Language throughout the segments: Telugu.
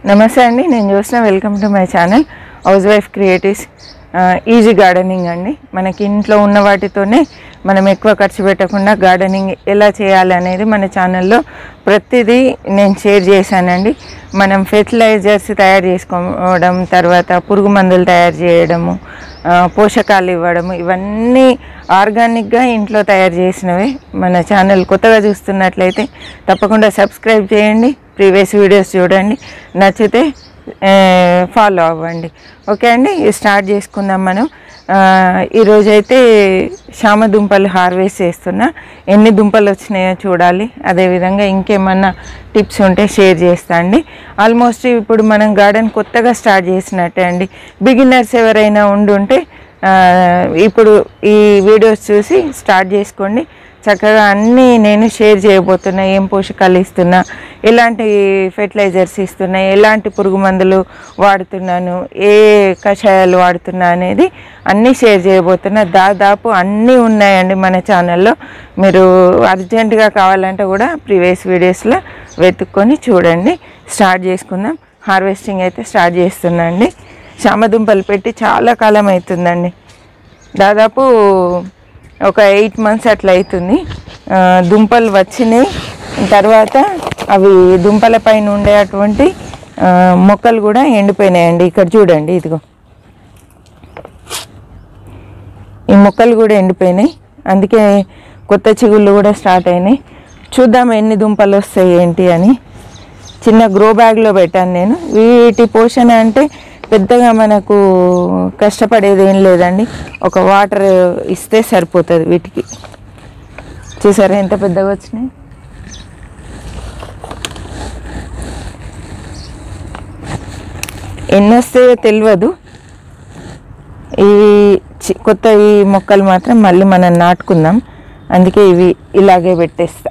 నమస్తే అండి నేను చూసిన welcome to my channel house wife creatives easy gardening అండి మనకి ఇంట్లో ఉన్న వాటితోనే మనం ఎక్కువ ఖర్చు పెట్టకుండా గార్డెనింగ్ ఎలా చేయాలి అనేది మన ఛానల్లో ప్రతిదీ నేను షేర్ చేశానండి మనం ఫెర్టిలైజర్స్ తయారు చేసుకోవడం తర్వాత పురుగు మందులు తయారు చేయడము ఆ, పోషకాలు ఇవ్వడము ఇవన్నీ ఆర్గానిక్గా ఇంట్లో తయారు చేసినవే మన ఛానల్ కొత్తగా చూస్తున్నట్లయితే తప్పకుండా సబ్స్క్రైబ్ చేయండి ప్రీవియస్ వీడియోస్ చూడండి నచ్చితే ఫాలో అవ్వండి ఓకే అండి స్టార్ట్ చేసుకుందాం మనం ఆ, ఈరోజు అయితే శామ దుంపలు హార్వెస్ట్ చేస్తున్నా ఎన్ని దుంపలు వచ్చినాయో చూడాలి అదేవిధంగా ఇంకేమన్నా టిప్స్ ఉంటే షేర్ చేస్తా అండి ఆల్మోస్ట్ ఇప్పుడు మనం గార్డెన్ కొత్తగా స్టార్ట్ చేసినట్టే అండి బిగినర్స్ ఎవరైనా ఉండుంటే ఆ, ఇప్పుడు ఈ వీడియోస్ చూసి స్టార్ట్ చేసుకోండి చక్కగా అన్నీ నేను షేర్ చేయబోతున్నా ఏం పోషకాలు ఇస్తున్నా ఎలాంటి ఫెర్టిలైజర్స్ ఇస్తున్నా ఎలాంటి పురుగు మందులు వాడుతున్నాను ఏ కషాయాలు వాడుతున్నా అనేది అన్నీ షేర్ చేయబోతున్నా దాదాపు అన్నీ ఉన్నాయండి మన ఛానల్లో మీరు అర్జెంటుగా కావాలంటే కూడా ప్రీవియస్ వీడియోస్లో వెతుక్కొని చూడండి స్టార్ట్ చేసుకుందాం హార్వెస్టింగ్ అయితే స్టార్ట్ చేస్తున్నా అండి చామదుంపలు పెట్టి చాలా కాలం అవుతుందండి దాదాపు ఒక ఎయిట్ మంత్స్ అట్లా అవుతుంది ఆ, దుంపలు వచ్చినాయి తర్వాత అవి దుంపల పైన ఉండే అటువంటి ఆ, మొక్కలు కూడా ఎండిపోయినాయండి ఇక్కడ చూడండి ఇదిగో ఈ మొక్కలు కూడా ఎండిపోయినాయి అందుకే కొత్త చిగుళ్ళు కూడా స్టార్ట్ అయినాయి చూద్దాం ఎన్ని దుంపలు వస్తాయి ఏంటి అని చిన్న గ్రో బ్యాగ్లో పెట్టాను నేను వీటి పోషణ అంటే పెద్దగా మనకు కష్టపడేది ఏం లేదండి ఒక వాటర్ ఇస్తే సరిపోతుంది వీటికి చూసారా ఎంత పెద్దగా వచ్చినాయి ఎన్ని వస్తాయో తెలియదు ఈ చి- కొత్త ఈ మొక్కలు మాత్రం మళ్ళీ మనం నాటుకుందాం అందుకే ఇవి ఇలాగే పెట్టేస్తా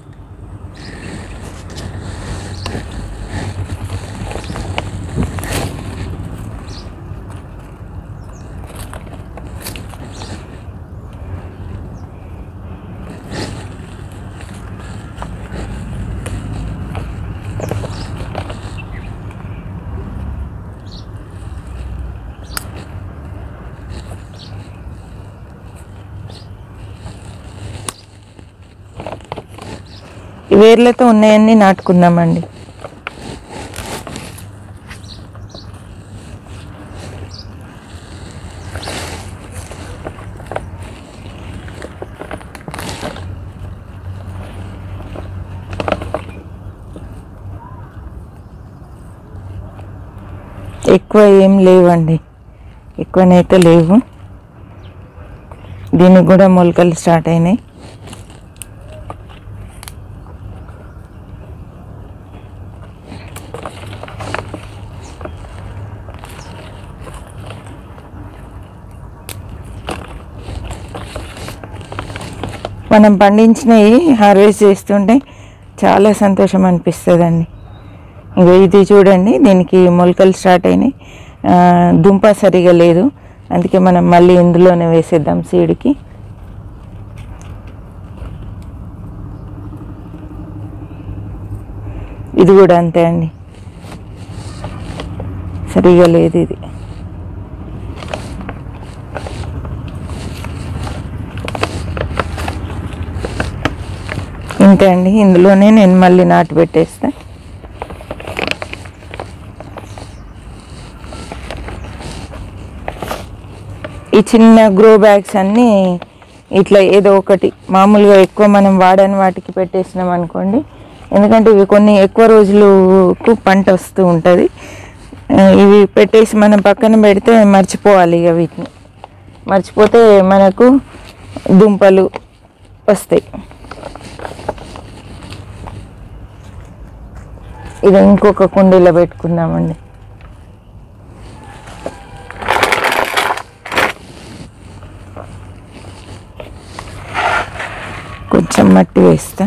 ఈ వేర్లతో ఉన్నాయన్నీ నాటుకుందామండి ఎక్కువ ఏం లేవండి ఎక్కువనైతే లేవు దీనికి కూడా మొలకలు స్టార్ట్ అయినాయి మనం పండించినవి హార్వెస్ట్ చేస్తుంటే చాలా సంతోషం అనిపిస్తుందండి ఇంకో ఇది చూడండి దీనికి మొలకలు స్టార్ట్ అయినాయి ఆ, దుంప సరిగా లేదు అందుకే మనం మళ్ళీ ఇందులోనే వేసేద్దాం సీడ్కి ఇది కూడా అంతే అండి సరిగా లేదు ఇది ఇంతే అండి ఇందులోనే నేను మళ్ళీ నాటు పెట్టేస్తా ఈ చిన్న గ్రో బ్యాగ్స్ అన్నీ ఇట్లా ఏదో ఒకటి మామూలుగా ఎక్కువ మనం వాడని వాటికి పెట్టేసినాం అనుకోండి ఎందుకంటే ఇవి కొన్ని ఎక్కువ రోజులకు పంట వస్తూ ఉంటుంది ఆ, ఇవి పెట్టేసి మనం పక్కన పెడితే మర్చిపోవాలి ఇక వీటిని మర్చిపోతే మనకు దుంపలు వస్తాయి ఇది ఇంకొక కుండీలో పెట్టుకుందామండి కొంచెం మట్టి వేస్తా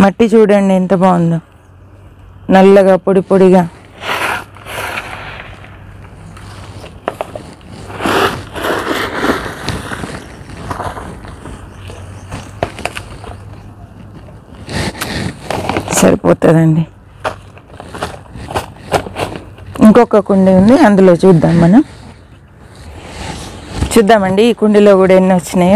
మట్టి చూడండి ఎంత బాగుందో నల్లగా పొడి పొడిగా సరిపోతుందండి ఇంకొక కుండీ ఉంది అందులో చూద్దాం మనం చూద్దామండి ఈ కుండీలో కూడా ఎన్ని వచ్చినాయో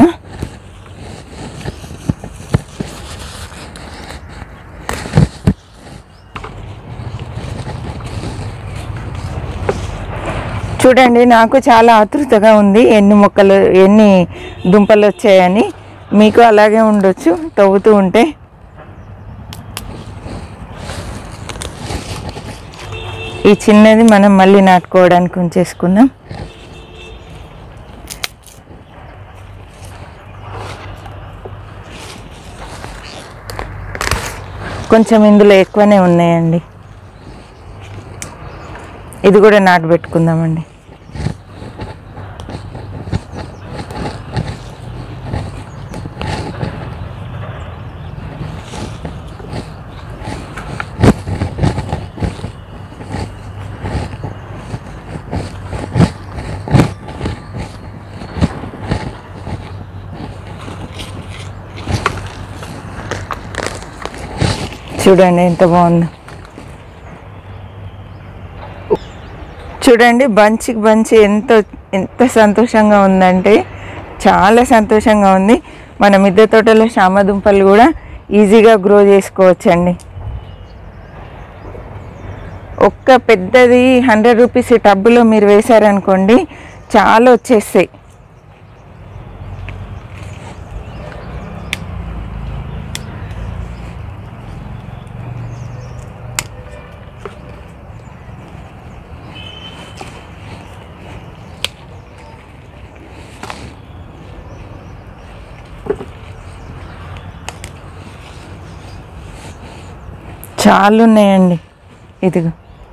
చూడండి నాకు చాలా ఆతృతగా ఉంది ఎన్ని మొక్కలు ఎన్ని దుంపలు వచ్చాయని మీకు అలాగే ఉండొచ్చు తవ్వుతూ ఉంటే ఈ చిన్నది మనం మళ్ళీ నాటుకోవడానికి ఉంచేసుకుందాం కొంచెం ఇందులో ఎక్కువనే ఉన్నాయండి ఇది కూడా నాటు పెట్టుకుందామండి చూడండి ఎంత బాగుందో చూడండి బంచికి బంచి ఎంత ఎంత సంతోషంగా ఉందంటే చాలా సంతోషంగా ఉంది మన మిద్దె తోటలో శామదుంపలు కూడా ఈజీగా గ్రో చేసుకోవచ్చండి ఒక్క పెద్దది హండ్రెడ్ రూపీస్ టబ్బులో మీరు వేశారనుకోండి చాలా వచ్చేస్తాయి చాలా ఉన్నాయండి ఇదిగో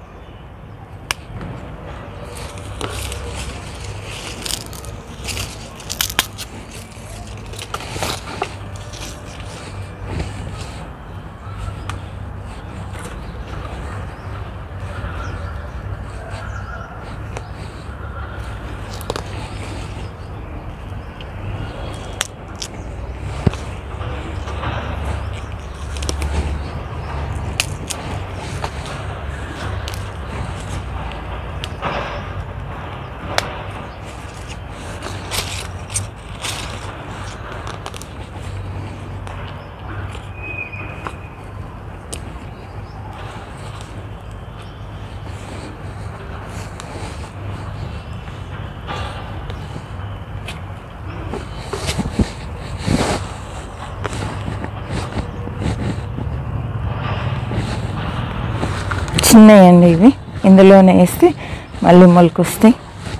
చిన్నయండి ఇవి ఇందులోనే వేస్తే మళ్ళీ మొలకొస్తాయి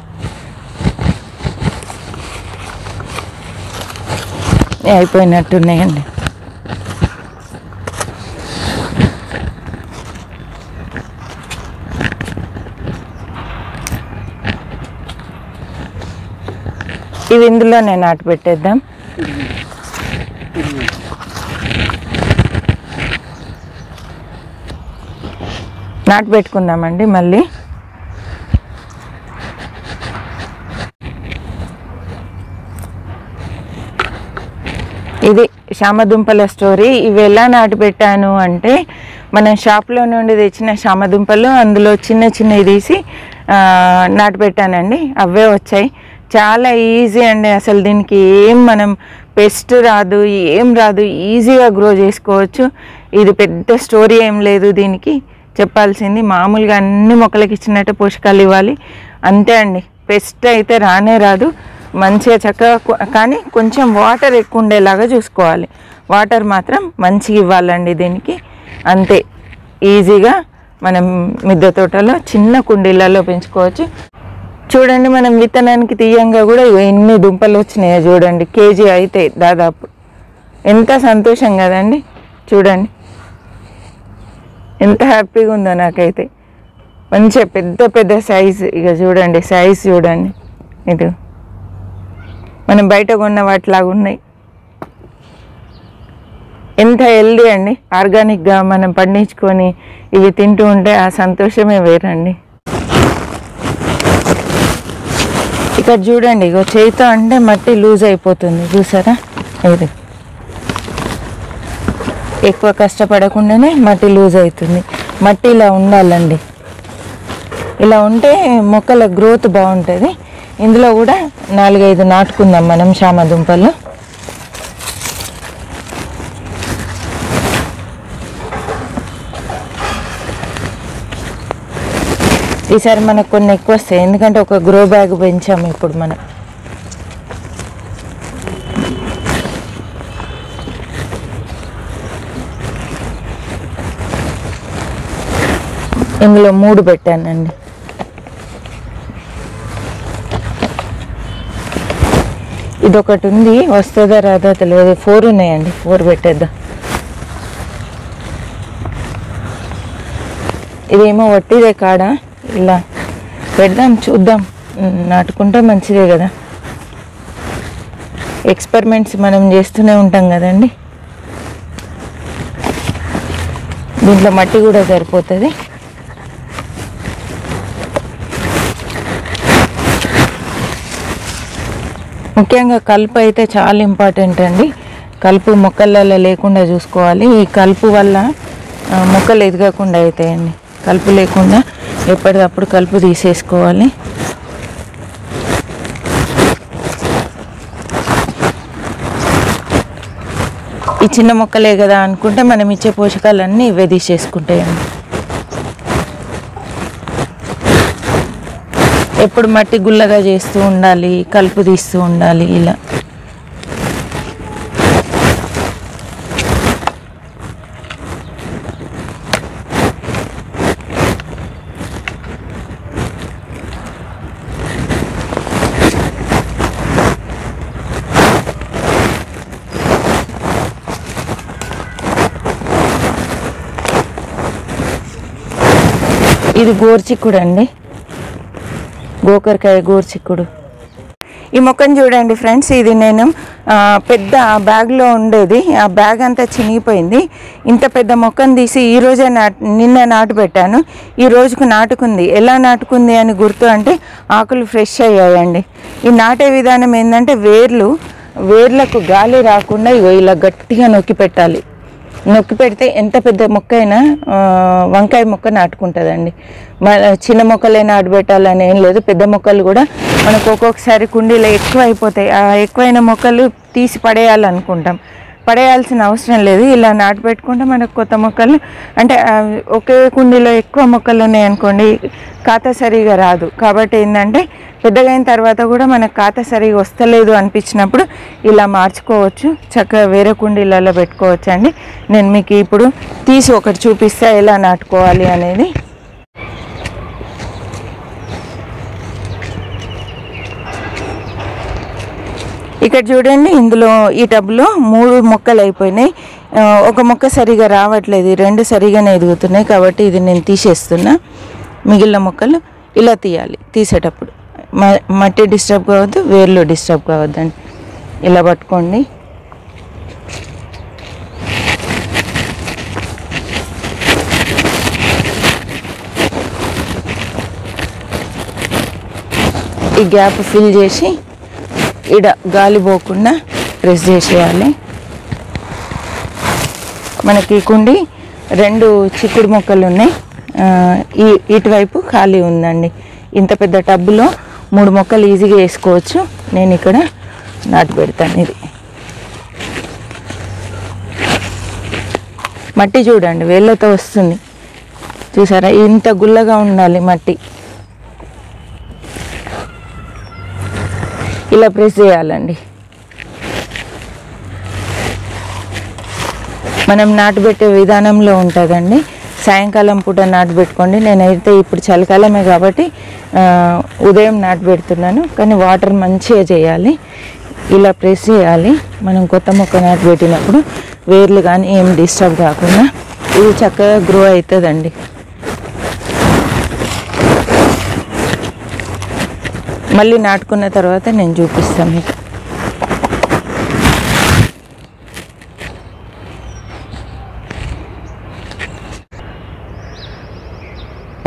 అయిపోయినట్టున్నాయండి ఇవి ఇందులోనే నాటు పెట్టేద్దాం నాటు పెట్టుకుందామండి మళ్ళీ ఇది శామదుంపల స్టోరీ ఇవి ఎలా నాటు పెట్టాను అంటే మనం షాప్లో నుండి తెచ్చిన శామదుంపలు అందులో చిన్న చిన్నవి తీసి ఆ, నాటు పెట్టానండి అవే వచ్చాయి చాలా ఈజీ అండి అసలు దీనికి ఏం మనం పెస్ట్ రాదు ఏం రాదు ఈజీగా గ్రో చేసుకోవచ్చు ఇది పెద్ద స్టోరీ ఏం లేదు దీనికి చెప్పాల్సింది మామూలుగా అన్ని మొక్కలకి ఇచ్చినట్టు పోషకాలు ఇవ్వాలి అంతే అండి పెస్ట్ అయితే రానే రాదు మంచిగా చక్కగా కొ- కానీ కొంచెం వాటర్ ఎక్కువ ఉండేలాగా చూసుకోవాలి వాటర్ మాత్రం మంచిగా ఇవ్వాలండి దీనికి అంతే ఈజీగా మనం మిద్దె తోటలో చిన్న కుండీలలో పెంచుకోవచ్చు చూడండి మనం విత్తనానికి తీయంగా కూడా ఇగో ఎన్ని దుంపలు వచ్చినాయో చూడండి కేజీ అయితే దాదాపు ఎంత సంతోషం కదండి చూడండి ఎంత హ్యాపీగా ఉందో నాకైతే మంచిగా పెద్ద పెద్ద సైజ్ ఇక చూడండి సైజ్ చూడండి ఇది మనం బయట కొన్న వాటిలాగా ఉన్నాయి ఎంత హెల్దీ అండి ఆర్గానిక్గా మనం పండించుకొని ఇవి తింటూ ఉంటే ఆ సంతోషమే వేరండి ఇక్కడ చూడండి ఇగో చేయితో అంటే మట్టి లూజ్ అయిపోతుంది చూసారా ఇది ఎక్కువ కష్టపడకుండానే మట్టి లూజ్ అవుతుంది మట్టి ఇలా ఉండాలండి ఇలా ఉంటే మొక్కల గ్రోత్ బాగుంటుంది ఇందులో కూడా నాలుగైదు నాటుకుందాం మనం చామ దుంపలు ఈసారి మనకు కొన్ని ఎక్కువ వస్తాయి ఎందుకంటే ఒక గ్రో బ్యాగ్ పెంచాము ఇప్పుడు మనం ఇందులో మూడు పెట్టానండి ఇదొకటి ఉంది వస్తుందా రాదా తెలియదు ఫోర్ ఉన్నాయండి ఫోర్ పెట్టేద్దాం ఇదేమో వట్టిదే కాడ ఇలా పెడదాం చూద్దాం ఉమ్, నాటుకుంటే మంచిదే కదా ఎక్స్పెరిమెంట్స్ మనం చేస్తూనే ఉంటాం కదండి దీంట్లో మట్టి కూడా సరిపోతుంది ముఖ్యంగా కలుపు అయితే చాలా ఇంపార్టెంట్ అండి కలుపు మొక్కలలో లేకుండా చూసుకోవాలి ఈ కలుపు వల్ల ఆ, మొక్కలు ఎదగకుండా అవుతాయండి కలుపు లేకుండా ఎప్పటికప్పుడు కలుపు తీసేసుకోవాలి ఈ చిన్న మొక్కలే కదా అనుకుంటే మనం ఇచ్చే పోషకాలన్నీ ఇవే తీసేసుకుంటాయండి ఎప్పుడు మట్టి గుల్లగా చేస్తూ ఉండాలి కలుపు తీస్తూ ఉండాలి ఇలా ఇది గోర్చిక్కుడు అండి గోకరకాయ గోర్చిక్కుడు ఈ మొక్కను చూడండి ఫ్రెండ్స్ ఇది నేను ఆ, పెద్ద బ్యాగ్లో ఉండేది ఆ బ్యాగ్ అంతా చినిగిపోయింది ఇంత పెద్ద మొక్కను తీసి ఈ రోజే నాటు నిన్న నాటు పెట్టాను ఈ రోజుకు నాటుకుంది ఎలా నాటుకుంది అని గుర్తు అంటే ఆకులు ఫ్రెష్ అయ్యాయండి ఈ నాటే విధానం ఏంటంటే వేర్లు వేర్లకు గాలి రాకుండా ఇగో ఇలా గట్టిగా నొక్కి పెట్టాలి నొక్కి పెడితే ఎంత పెద్ద మొక్క అయినా ఆ, వంకాయ మొక్క నాటుకుంటుందండి మన చిన్న మొక్కలే నాటు పెట్టాలని ఏం లేదు పెద్ద మొక్కలు కూడా మనకు ఒక్కొక్కసారి కుండీలో ఎక్కువ అయిపోతాయి ఆ ఎక్కువైన మొక్కలు తీసి పడేయాలనుకుంటాం పడేయాల్సిన అవసరం లేదు ఇలా నాటు పెట్టుకుంటే మనకు కొత్త మొక్కలు అంటే ఆ, ఒకే కుండీలో ఎక్కువ మొక్కలు ఉన్నాయి అనుకోండి ఖాతా సరిగా రాదు కాబట్టి ఏంటంటే పెద్దగా అయిన తర్వాత కూడా మనకు ఖాతా సరిగా వస్తలేదు అనిపించినప్పుడు ఇలా మార్చుకోవచ్చు చక్కగా వేరే కుండీలలో పెట్టుకోవచ్చు అండి నేను మీకు ఇప్పుడు తీసి ఒకటి చూపిస్తా ఎలా నాటుకోవాలి అనేది ఇక్కడ చూడండి ఇందులో ఈ టబ్లో మూడు మొక్కలు అయిపోయినాయి ఆ, ఒక మొక్క సరిగా రావట్లేదు ఈ రెండు సరిగానే ఎదుగుతున్నాయి కాబట్టి ఇది నేను తీసేస్తున్నా మిగిలిన మొక్కలు ఇలా తీయాలి తీసేటప్పుడు మ- మట్టి డిస్టర్బ్ కావద్దు వేర్లు డిస్టర్బ్ కావద్దండి ఇలా పట్టుకోండి ఈ గ్యాప్ ఫిల్ చేసి ఇడ గాలి పోకుండా ప్రెస్ చేసేయాలి మనకి ఈ కుండి రెండు చిక్కుడు మొక్కలు ఉన్నాయి ఆ, ఈ ఇటువైపు ఖాళీ ఉందండి ఇంత పెద్ద టబ్బులో మూడు మొక్కలు ఈజీగా వేసుకోవచ్చు నేను ఇక్కడ నాటు పెడతాను ఇది మట్టి చూడండి వేళ్ళతో వస్తుంది చూసారా ఇంత గుల్లగా ఉండాలి మట్టి ఇలా ప్రెస్ చేయాలండి మనం నాటుబెట్టే విధానంలో ఉంటుందండి సాయంకాలం పూట నాటు పెట్టుకోండి నేనైతే ఇప్పుడు చలికాలమే కాబట్టి ఆ, ఉదయం నాటు పెడుతున్నాను కానీ వాటర్ మంచిగా చేయాలి ఇలా ప్రెస్ చేయాలి మనం కొత్త మొక్క నాటు పెట్టినప్పుడు వేర్లు కానీ ఏం డిస్టర్బ్ కాకుండా ఇది చక్కగా గ్రో అవుతుందండి మళ్ళీ నాటుకున్న తర్వాత నేను చూపిస్తాను మీకు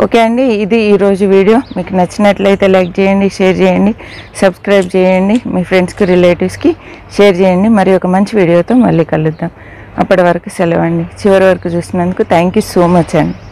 ఓకే అండి ఇది ఈరోజు వీడియో మీకు నచ్చినట్లయితే లైక్ చేయండి షేర్ చేయండి సబ్స్క్రైబ్ చేయండి మీ ఫ్రెండ్స్కి రిలేటివ్స్కి షేర్ చేయండి మరి ఒక మంచి వీడియోతో మళ్ళీ కలుద్దాం అప్పటి వరకు సెలవు అండి చివరి వరకు చూసినందుకు థ్యాంక్ యూ సో మచ్ అండి